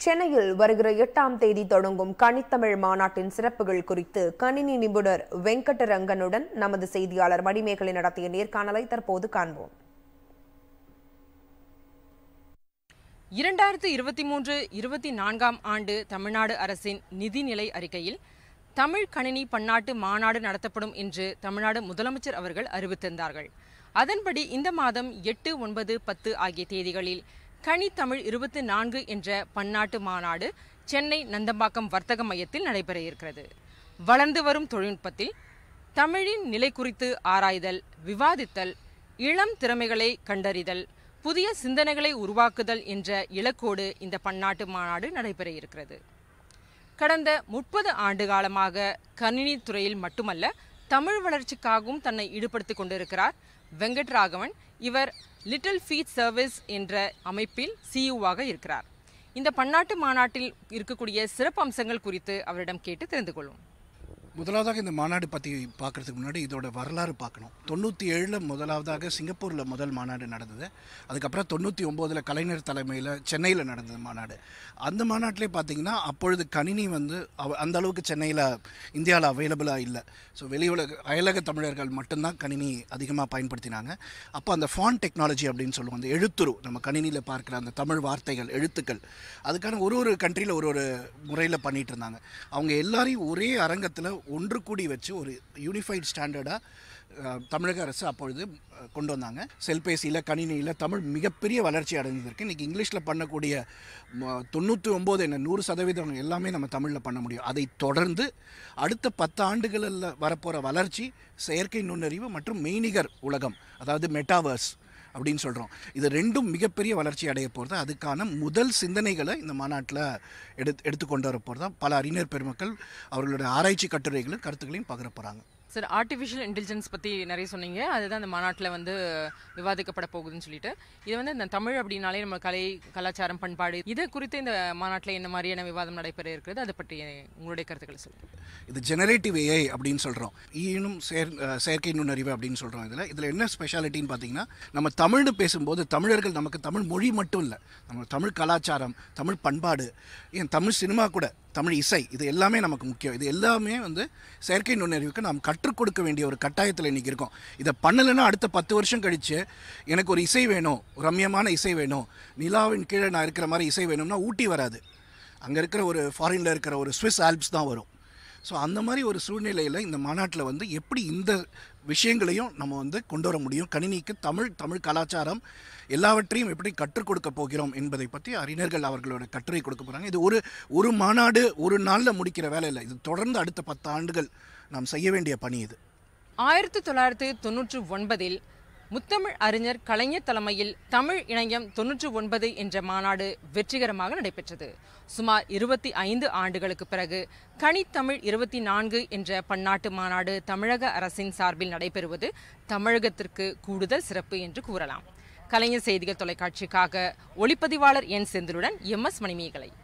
சென்னையில் வருகிற எட்டாம் தேதி தொடங்கும் கனித்தமிழ் மாநாட்டின் சிறப்புகள் குறித்து கணினி நிபுணர் வெங்கடரங்கனுடன் நமது செய்தியாளர் மணிமேகலை நடத்திய நேர்காணலை தற்போது காண்போம் இரண்டாயிரத்து இருபத்தி மூன்று இருபத்தி நான்காம் ஆண்டு தமிழ்நாடு அரசின் நிதிநிலை அறிக்கையில் தமிழ் கணினி பன்னாட்டு மாநாடு நடத்தப்படும் என்று தமிழ்நாடு முதலமைச்சர் அவர்கள் அறிவித்திருந்தார்கள் அதன்படி இந்த மாதம் எட்டு ஒன்பது பத்து ஆகிய தேதிகளில் கனி தமிழ் இருபத்தி நான்கு என்ற பன்னாட்டு மாநாடு சென்னை நந்தம்பாக்கம் வர்த்தக மையத்தில் நடைபெற இருக்கிறது வளர்ந்து வரும் தொழில்நுட்பத்தில் தமிழின் நிலை குறித்து ஆராய்தல் விவாதித்தல் இளம் திறமைகளை கண்டறிதல் புதிய சிந்தனைகளை உருவாக்குதல் என்ற இலக்கோடு இந்த பன்னாட்டு மாநாடு நடைபெற இருக்கிறது கடந்த முப்பது ஆண்டு காலமாக கணினி துறையில் மட்டுமல்ல தமிழ் வளர்ச்சிக்காகவும் தன்னை ஈடுபடுத்திக் கொண்டிருக்கிறார் வெங்கட்ராகவன் இவர் லிட்டில் ஃபீட் சர்வீஸ் என்ற அமைப்பில் சிஇஓவாக இருக்கிறார் இந்த பன்னாட்டு மாநாட்டில் இருக்கக்கூடிய சிறப்பு அம்சங்கள் குறித்து அவரிடம் கேட்டு தெரிந்து கொள்வோம் முதலாவதாக இந்த மாநாடு பற்றி பார்க்குறதுக்கு முன்னாடி இதோட வரலாறு பார்க்கணும் தொண்ணூற்றி ஏழில் முதலாவதாக சிங்கப்பூரில் முதல் மாநாடு நடந்தது அதுக்கப்புறம் தொண்ணூற்றி ஒம்போதில் கலைஞர் தலைமையில் சென்னையில் நடந்தது மாநாடு அந்த மாநாட்டிலே பார்த்தீங்கன்னா அப்பொழுது கணினி வந்து அவ- அந்த அளவுக்கு சென்னையில் இந்தியாவில் அவைலபிளாக இல்லை ஸோ வெளி உலக அயலக தமிழர்கள் மட்டும்தான் கணினி அதிகமாக பயன்படுத்தினாங்க அப்போ அந்த ஃபான் டெக்னாலஜி அப்படின்னு சொல்லுவோம் அந்த எழுத்துரு நம்ம கணினியில் பார்க்குற அந்த தமிழ் வார்த்தைகள் எழுத்துக்கள் அதுக்கான ஒரு ஒரு கண்ட்ரியில் ஒரு ஒரு முறையில் பண்ணிட்டு இருந்தாங்க அவங்க எல்லாரையும் ஒரே அரங்கத்தில் ஒன்று கூடி வச்சு ஒரு யூனிஃபைட் ஸ்டாண்டர்டாக தமிழக அரசு அப்பொழுது அஹ், கொண்டு வந்தாங்க செல்பேசியில் கணினியில் தமிழ் மிகப்பெரிய வளர்ச்சி அடைஞ்சிருக்கு இன்றைக்கி இங்கிலீஷில் பண்ணக்கூடிய ம- தொண்ணூற்றி ஒம்பது என்ன நூறு சதவீதம் எல்லாமே நம்ம தமிழில் பண்ண முடியும் அதை தொடர்ந்து அடுத்த பத்து ஆண்டுகளில் வரப்போகிற வளர்ச்சி செயற்கை நுண்ணறிவு மற்றும் மெய்நிகர் உலகம் அதாவது மெட்டாவர்ஸ் அப்படின்னு சொல்கிறோம் இது ரெண்டும் மிகப்பெரிய வளர்ச்சி அடைய போகிறது அதுக்கான முதல் சிந்தனைகளை இந்த மாநாட்டில் எடுத்து எடுத்து கொண்டு வர போகிறதா பல அறிஞர் பெருமக்கள் அவர்களுடைய ஆராய்ச்சி கட்டுரைகளும் கருத்துக்களையும் பகிர போகிறாங்க சார் ஆர்டிஃபிஷியல் இன்டெலிஜென்ஸ் பற்றி நிறைய சொன்னீங்க அதுதான் அந்த மாநாட்டில் வந்து விவாதிக்கப்பட போகுதுன்னு சொல்லிட்டு இது வந்து இந்த தமிழ் அப்படின்னாலே நம்ம கலை கலாச்சாரம் பண்பாடு இது குறித்து இந்த மாநாட்டில் என்ன மாதிரியான விவாதம் நடைபெற இருக்கிறது அதை பற்றி உங்களுடைய கருத்துக்களை சொல்லுங்கள் இது ஜெனரேட்டிவ் ஏஐ அப்படின்னு சொல்கிறோம் ஈனும் செயற் அஹ் செயற்கை நுண்ணறிவு அப்படின்னு சொல்கிறோம் இதில் இதில் என்ன ஸ்பெஷாலிட்டின்னு பார்த்தீங்கன்னா நம்ம தமிழ்னு பேசும்போது தமிழர்கள் நமக்கு தமிழ் மொழி மட்டும் இல்லை நம்ம தமிழ் கலாச்சாரம் தமிழ் பண்பாடு ஏன் தமிழ் சினிமா கூட தமிழ் இசை இது எல்லாமே நமக்கு முக்கியம் இது எல்லாமே வந்து செயற்கை நுண்ணறிவுக்கு நாம் கற்றுக் கொடுக்க வேண்டிய ஒரு கட்டாயத்தில் இன்றைக்கி இருக்கோம் இதை பண்ணலைன்னா அடுத்த பத்து வருஷம் கழித்து எனக்கு ஒரு இசை வேணும் ரம்யமான இசை வேணும் நிலாவின் கீழே நான் இருக்கிற மாதிரி இசை வேணும்னா ஊட்டி வராது அங்கே இருக்கிற ஒரு ஃபாரினில் இருக்கிற ஒரு ஸ்விஸ் ஆல்ப்ஸ் தான் வரும் ஸோ அந்த மாதிரி ஒரு சூழ்நிலையில் இந்த மாநாட்டில் வந்து எப்படி இந்த விஷயங்களையும் நம்ம வந்து கொண்டு வர முடியும் கணினிக்கு தமிழ் தமிழ் கலாச்சாரம் எல்லாவற்றையும் எப்படி கற்றுக் கொடுக்க போகிறோம் என்பதை பற்றி அறிஞர்கள் அவர்களோட கட்டுரை கொடுக்க போகிறாங்க இது ஒரு ஒரு மாநாடு ஒரு நாளில் முடிக்கிற வேலை இல்லை இது தொடர்ந்து அடுத்த பத்து ஆண்டுகள் நாம் செய்ய வேண்டிய பணி இது ஆயிரத்தி தொள்ளாயிரத்தி தொன்னூற்றி ஒன்பதில் முத்தமிழ் அறிஞர் கலைஞர் தலைமையில் தமிழ் இணையம் தொன்னூற்றி ஒன்பது என்ற மாநாடு வெற்றிகரமாக நடைபெற்றது சுமார் இருபத்தி ஐந்து ஆண்டுகளுக்கு பிறகு கனித்தமிழ் இருபத்தி நான்கு என்ற பன்னாட்டு மாநாடு தமிழக அரசின் சார்பில் நடைபெறுவது தமிழகத்திற்கு கூடுதல் சிறப்பு என்று கூறலாம் கலைஞர் செய்திகள் தொலைக்காட்சிக்காக ஒளிப்பதிவாளர் என் செந்திலுடன் எம் எஸ் மணிமேகலை